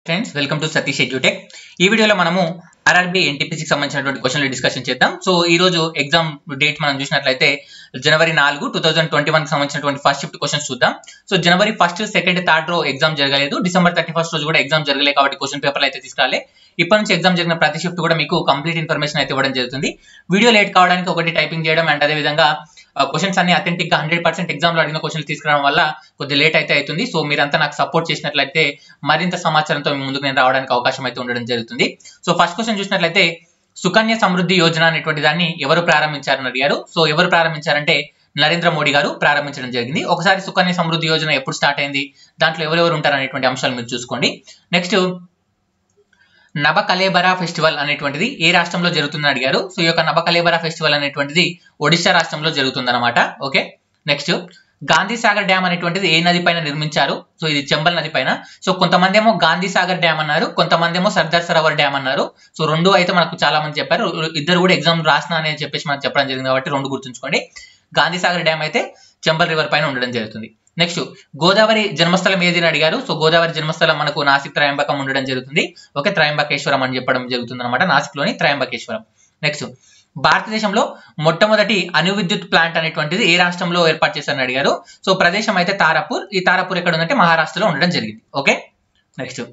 friends welcome to Satish Edutech ఈ వీడియోలో మనము ఆర్ఆర్బి ఎన్టీపీసీకి సంబంధించినటువంటి క్వశ్చన్లు డిస్కషన్ చేద్దాం సో ఈ రోజు ఎగ్జామ్ డేట్ మనం చూసినట్లయితే జనవరి నాలుగు టూ థౌసండ్ ట్వంటీ వన్ సంబంధించినటువంటి ఫస్ట్ షిఫ్ట్ క్వశ్చన్స్ చూద్దాం సో జనవరి ఫస్ట్ సెకండ్ థర్డ్ రో ఎగ్జామ్ జరగలేదు డిసెంబర్ థర్టీ ఫస్ట్ రోజు కూడా ఎగ్జామ్ జరగలేదు కాబట్టి క్వశ్చన్ పేపర్లు అయితే తీసుకురాలే ఇప్పటి నుంచి ఎగ్జామ్ జరిగిన ప్రతి షిఫ్ట్ కూడా మీకు కంప్లీట్ ఇన్ఫర్మేషన్ అయితే ఇవ్వడం జరుగుతుంది వీడియో లేట్ కావడానికి ఒకటి టైపింగ్ చేయడం అండ్ అదేవిధంగా క్వశ్చన్స్ అన్ని అథెంటిక్ గా హండ్రెడ్ పర్సెంట్ ఎగ్జామ్ లో అడిగిన క్వశ్చన్లు తీసుకురావడం వల్ల కొద్ది లేట్ అయితే అవుతుంది సో మీరంతా నాకు సపోర్ట్ చేసినట్లయితే మరింత సమాచారంతో మీ ముందుకు నేను రావడానికి అవకాశం అయితే ఉండడం జరుగుతుంది సో ఫస్ట్ క్వశ్చన్ చూసినట్లయితే సుకన్య సమృద్ధి యోజన అనేటువంటి దాన్ని ఎవరు ప్రారంభించారని అడిగారు సో ఎవరు ప్రారంభించారంటే నరేంద్ర మోడీ గారు ప్రారంభించడం జరిగింది ఒకసారి సుకన్య సమృద్ధి యోజన ఎప్పుడు స్టార్ట్ అయింది దాంట్లో ఎవరెవరు ఉంటారు అనేటువంటి అంశాలు మీరు చూసుకోండి నెక్స్ట్ నబ కలేబరా ఫెస్టివల్ అనేటువంటిది ఏ రాష్ట్రంలో జరుగుతుందని అడిగారు సో ఈ యొక్క నబ కలేబరా ఫెస్టివల్ అనేటువంటిది ఒడిశా రాష్ట్రంలో జరుగుతుందన్నమాట okay next Gandhi Sagar dam అనేటువంటిది ఏ నది పైన నిర్మించారు సో ఇది చెంబల్ నది పైన సో కొంతమంది ఏమో గాంధీ సాగర్ డ్యామ్ అన్నారు కొంతమంది ఏమో సర్దార్ సరోవర్ డ్యామ్ అన్నారు సో రెండు అయితే మనకు చాలా మంది చెప్పారు ఇద్దరు కూడా ఎగ్జామ్ రాసిన అని చెప్పేసి మనకు చెప్పడం జరిగింది కాబట్టి రెండు గుర్తుంచుకోండి గాంధీ సాగర్ డ్యామ్ అయితే చెంబల్ రివర్ పైన ఉండడం జరుగుతుంది నెక్స్ట్ గోదావరి జన్మస్థలం ఏది అని అడిగారు సో గోదావరి జన్మస్థలం మనకు నాసిక్ త్రయంబకం ఉండడం జరుగుతుంది ఓకే త్రయంబకేశ్వరం అని చెప్పడం జరుగుతుంది అనమాట నాసిక్ లోని త్రయంబకేశ్వరం నెక్స్ట్ భారతదేశంలో మొట్టమొదటి అణు విద్యుత్ ప్లాంట్ అనేటువంటిది ఏ రాష్ట్రంలో ఏర్పాటు చేశారని అడిగారు సో ప్రదేశం అయితే తారాపూర్ ఈ తారాపూర్ ఎక్కడ ఉందంటే మహారాష్ట్రలో ఉండడం జరిగింది ఓకే నెక్స్ట్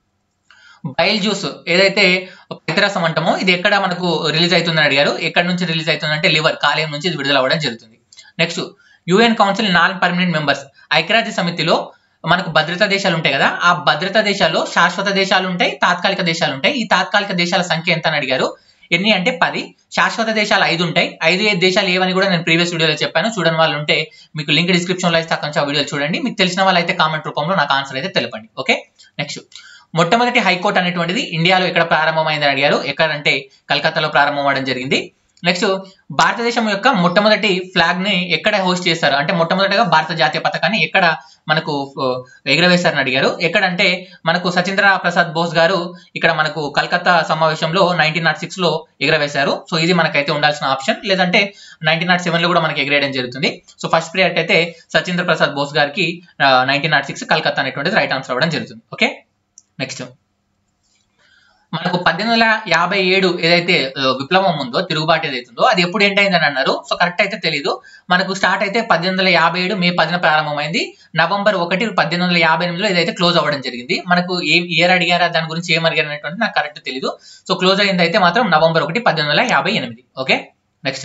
బయల్ జ్యూస్ ఏదైతే పైతరసం అంటామో ఇది ఎక్కడ మనకు రిలీజ్ అవుతుందని అడిగారు ఎక్కడ నుంచి రిలీజ్ అవుతుందంటే లివర్ కాలేయం నుంచి ఇది విడుదల అవ్వడం జరుగుతుంది next UN council non permanent members ఐక్యరాజ్య సమితిలో మనకు భద్రతా దేశాలు ఉంటాయి కదా ఆ భద్రతా దేశాల్లో శాశ్వత దేశాలు ఉంటాయి తాత్కాలిక దేశాలు ఉంటాయి ఈ తాత్కాలిక దేశాల సంఖ్య ఎంత అని అడిగారు ఎన్ని అంటే పది శాశ్వత దేశాలు ఐదు ఉంటాయి ఐదు ఐదు దేశాలు ఏవని కూడా నేను ప్రీవియస్ వీడియోలో చెప్పాను చూడని వాళ్ళు ఉంటే మీకు లింక్ డిస్క్రిప్షన్ లో అయితే అక్కడ నుంచి ఆ వీడియోలు చూడండి మీకు తెలిసిన వాళ్ళు అయితే కామెంట్ రూపంలో నాకు ఆన్సర్ అయితే తెలపండి ఓకే నెక్స్ట్ మొట్టమొదటి హైకోర్టు అనేటువంటిది ఇండియాలో ఎక్కడ ప్రారంభమైందని అడిగారు ఎక్కడంటే కలకత్తాలో ప్రారంభం అవడం జరిగింది నెక్స్ట్ భారతదేశం యొక్క మొట్టమొదటి ఫ్లాగ్ ని ఎక్కడ హోస్ట్ చేస్తారు అంటే మొట్టమొదటిగా భారత జాతీయ పథకాన్ని ఎక్కడ మనకు ఎగరవేశారని అడిగారు ఎక్కడంటే మనకు సచీంద్ర ప్రసాద్ బోస్ గారు ఇక్కడ మనకు కలకత్తా సమావేశంలో నైన్టీన్ నాట్ సిక్స్ లో ఎగరవేశారు సో ఇది మనకైతే ఉండాల్సిన ఆప్షన్ లేదంటే నైన్టీన్ నాట్ సెవెన్ లో కూడా మనకి ఎగరేయడం జరుగుతుంది సో ఫస్ట్ ప్రియారిటీ అయితే సచీంద్ర ప్రసాద్ బోస్ గారికి నైన్టీన్ నాట్ సిక్స్ కలకత్తా అనేటువంటిది రైట్ ఆన్సర్ అవ్వడం జరుగుతుంది ఓకే నెక్స్ట్ మనకు పద్దెనిమిది వందల యాభై ఏడు ఏదైతే విప్లవం ఉందో తిరుగుబాటు ఏదైతుందో అది ఎప్పుడు ఏంటైందని అన్నారు సో కరెక్ట్ అయితే తెలీదు మనకు స్టార్ట్ అయితే పద్దెనిమిది వందల యాభై ఏడు మే పదిన ప్రారంభమైంది నవంబర్ ఒకటి పద్దెనిమిది వందల యాభై ఎనిమిదిలో ఇదైతే క్లోజ్ అవ్వడం జరిగింది మనకు ఏ ఇయర్ అడిగారా దాని గురించి ఏం అడిగారు అనేటువంటి నాకు కరెక్ట్ తెలీదు సో క్లోజ్ అయింది అయితే మాత్రం నవంబర్ ఒకటి పద్దెనిమిది వందల యాభై ఎనిమిది ఓకే నెక్స్ట్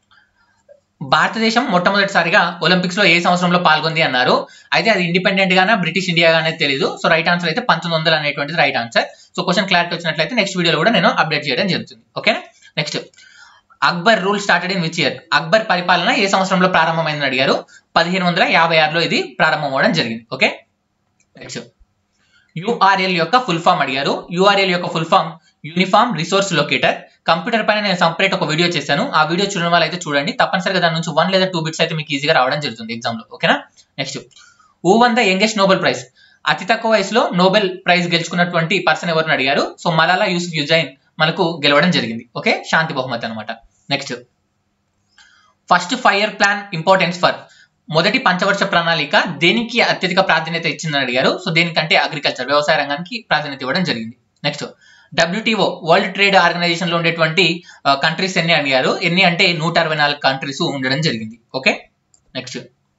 భారతదేశం మొట్టమొదటిసారిగా ఒలింపిక్స్ లో ఏ సంవత్సరంలో పాల్గొంది అన్నారు అయితే అది ఇండిపెండెంట్ గానా బ్రిటిష్ ఇండియా గానే తెలియదు సో రైట్ ఆన్సర్ అయితే పంతొమ్మిది వందలు అనేటువంటిది right answer so question clarity వచ్చినట్లయితే నెక్స్ట్ వీడియోలో కూడా నేను అప్డేట్ చేయడం జరుగుతుంది ఓకేనా next Akbar rule started in which year Akbar పరిపాలన ఏ సంవత్సరంలో ప్రారంభమైందని అడిగారు పదిహేను వందల యాభై ఆరులో ఇది ప్రారంభం అవ్వడం జరిగింది ఓకే నెక్స్ట్ యూఆర్ఎల్ యొక్క ఫుల్ ఫామ్ అడిగారు యూఆర్ఎల్ యొక్క full form uniform resource locator computer పైన నేను సపరేట్ ఒక వీడియో చేశాను ఆ వీడియో చూడడం వల్ల అయితే చూడండి తప్పనిసరిగా దాని నుంచి వన్ లేదా టూ బిట్స్ అయితే మీకు ఈజీగా రావడం జరుగుతుంది ఎగ్జామ్ లో ఓకేనా నెక్స్ట్ ఊ won the youngest Nobel prize అతి తక్కువ వయసులో నోబెల్ ప్రైజ్ గెలుచుకున్నటువంటి పర్సన్ ఎవరిని అడిగారు సో మలాలా యూసుఫ్ యుజైన్ మనకు గెలవడం జరిగింది ఓకే శాంతి బహుమతి అనమాట next first five year plan importance for మొదటి పంచవర్ష ప్రణాళిక దేనికి అత్యధిక ప్రాధాన్యత ఇచ్చిందని అడిగారు సో దేనికంటే అగ్రికల్చర్ వ్యవసాయ రంగానికి ప్రాధాన్యత ఇవ్వడం జరిగింది next WTO world trade organization లో ఉండేటువంటి కంట్రీస్ ఎన్ని అడిగారు ఎన్ని అంటే నూట అరవై నాలుగు కంట్రీస్ ఉండడం జరిగింది ఓకే నెక్స్ట్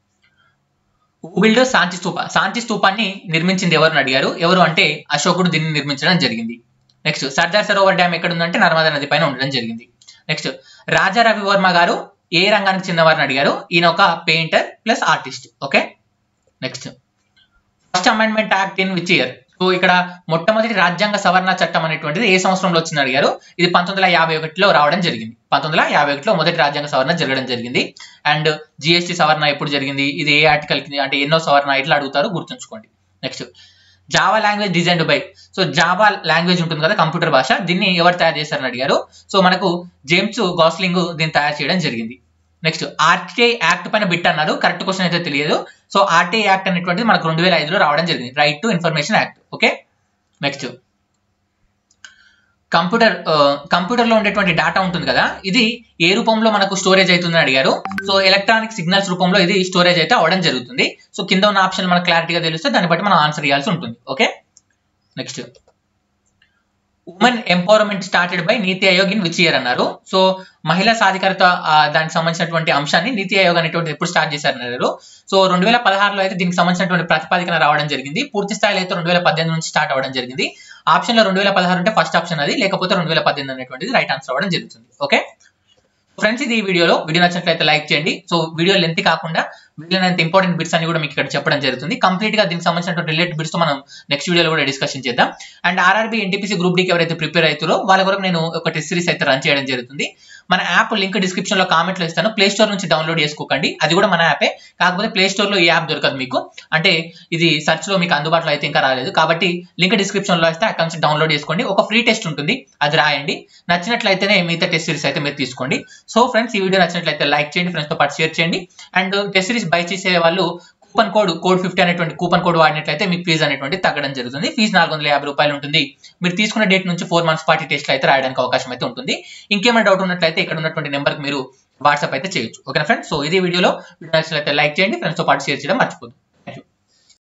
ఊబిల్డ్ శాంతి స్తూప శాంతి స్తూపాన్ని నిర్మించింది ఎవరు అడిగారు ఎవరు అంటే అశోకుడు దీన్ని నిర్మించడం జరిగింది నెక్స్ట్ సర్దార్ సరోవర్ డ్యామ్ ఎక్కడ ఉందంటే నర్మదా నది పైన ఉండడం జరిగింది నెక్స్ట్ రాజా రవివర్మ గారు ఏ రంగానికి చెందినవారిని అడిగారు ఈయన ఒక painter plus artist okay next first amendment act in which year so ఇక్కడ మొట్టమొదటి రాజ్యాంగ సవరణ చట్టం అనేటువంటిది ఏ సంవత్సరంలో వచ్చింది అడిగారు ఇది పంతొమ్మిది వందల యాభై ఒకటిలో రావడం జరిగింది పంతొమ్మిది వందల యాభై ఒకటిలో మొదటి రాజ్యాంగ సవరణ జరగడం జరిగింది అండ్ జిఎస్టీ సవరణ ఎప్పుడు జరిగింది ఇది ఏ ఆర్టికల్ కి అంటే ఎన్నో సవరణ ఇట్లా అడుగుతారు గుర్తుంచుకోండి next Java language designed by so Java language ఉంటుంది కదా కంప్యూటర్ భాష దీన్ని ఎవరు తయారు చేశారని అడిగారు సో మనకు జేమ్స్ గాస్లింగ్ దీన్ని తయారు చేయడం జరిగింది నెక్స్ట్ ఆర్టీఐ యాక్ట్ పైన బిట్ అన్నారు కరెక్ట్ క్వశ్చన్ అయితే తెలియదు సో ఆర్టీఐ యాక్ట్ అనేటువంటిది మనకు రెండు వేల ఐదులో రావడం జరిగింది right to information act okay next computer computer లో ఉండేటువంటి డేటా ఉంటుంది కదా ఇది ఏ రూపంలో మనకు స్టోరేజ్ అవుతుందని అడిగారు సో ఎలక్ట్రానిక్ సిగ్నల్స్ రూపంలో ఇది స్టోరేజ్ అయితే అవడం జరుగుతుంది సో కింద ఉన్న ఆప్షన్ మనకు క్లారిటీగా తెలిస్తే దాన్ని బట్టి మనం ఆన్సర్ ఇవ్వాల్సి ఉంటుంది okay next women empowerment started by Niti Aayog in which year అన్నారు సో మహిళా సాధికారత ఆ, దానికి సంబంధించినటువంటి అంశాన్ని నీతి ఆయోగ్ అనేటువంటి ఎప్పుడు స్టార్ట్ చేశారన్నారు సో రెండు వేల పదహారులో అయితే దీనికి సంబంధించినటువంటి ప్రతిపాదికన రావడం జరిగింది పూర్తి స్థాయిలో అయితే రెండు వేల పద్దెనిమిది నుంచి స్టార్ట్ అవ్వడం జరిగింది ఆప్షన్ లో రెండు వేల పదహారు అంటే ఫస్ట్ ఆప్షన్ అది లేకపోతే రెండు వేల పద్దెనిమిది అనేటువంటిది రైట్ ఆన్సర్ అవ్వడం జరుగుతుంది ఓకే ఫ్రెండ్స్ ఇది ఈ వీడియోలో వీడియో నచ్చినట్లయితే లైక్ చేయండి సో వీడియో లెంత్ కాకుండా వీడియోలో ఇంపార్టెంట్ బిట్స్ అని కూడా మీకు ఇక్కడ చెప్పడం జరుగుతుంది కంప్లీట్ గా దీనికి సంబంధించినటువంటి రిలేటెడ్ బిట్స్ మనం నెక్స్ట్ వీడియోలో కూడా డిస్కషన్ చేద్దాం అండ్ ఆర్ఆర్బీ ఎన్టీపీసీ గ్రూప్ డీకి ఎవరైతే ప్రిపేర్ అవుతారో వాళ్ళ కొరకు నేను ఒక టెస్ట్ సిరీస్ అయితే రన్ చేయడం జరుగుతుంది మన యాప్ లింక్ డిస్క్రిప్షన్ లో కామెంట్ లో ఇస్తాను ప్లే స్టోర్ నుంచి డౌన్లోడ్ చేసుకోకండి అది కూడా మన యాపే కాకపోతే ప్లే స్టోర్ లో ఈ యాప్ దొరకదు మీకు అంటే ఇది సెర్చ్ లో మీకు అందుబాటులో అయితే ఇంకా రాలేదు కాబట్టి లింక్ డిస్క్రిప్షన్ లో ఇస్తే అక్కడ నుంచి డౌన్లోడ్ చేసుకోండి ఒక ఫ్రీ టెస్ట్ ఉంటుంది అది రాయండి నచ్చినట్లయితేనే మిగతా టెస్ట్ సిరీస్ అయితే మీరు తీసుకోండి సో ఫ్రెండ్స్ ఈ వీడియో నచ్చినట్లయితే లైక్ చేయండి ఫ్రెండ్స్ తో పాటు షేర్ చేయండి అండ్ టెస్ట్ సిరీస్ బై చేసే వాళ్ళు కూపన్ కోడ్ కోడ్ ఫిఫ్టీ అనేటువంటి కూపన్ కోడ్ వాడినట్లయితే మీకు ఫీజు అనేటువంటి తగ్గడం జరుగుతుంది ఫీజు నాలుగు వందల యాభై రూపాయలు ఉంటుంది మీరు తీసుకున్న డేట్ నుంచి ఫోర్ మంత్స్ పార్టీ టెస్ట్లు అయితే రాయడానికి అవకాశం అయితే ఉంటుంది ఇంకేమైనా డౌట్ ఉన్నట్లయితే ఇక్కడ ఉన్నటువంటి నెంబర్కి మీరు వాట్సాప్ అయితే చేయొచ్చు ఓకేనా ఫ్రెండ్స్ సో ఇది వీడియోలో వీడియో నచ్చినట్లయితే లైక్ చేయండి ఫ్రెండ్స్ తో పాటు షేర్ చేయడం మర్చిపోదు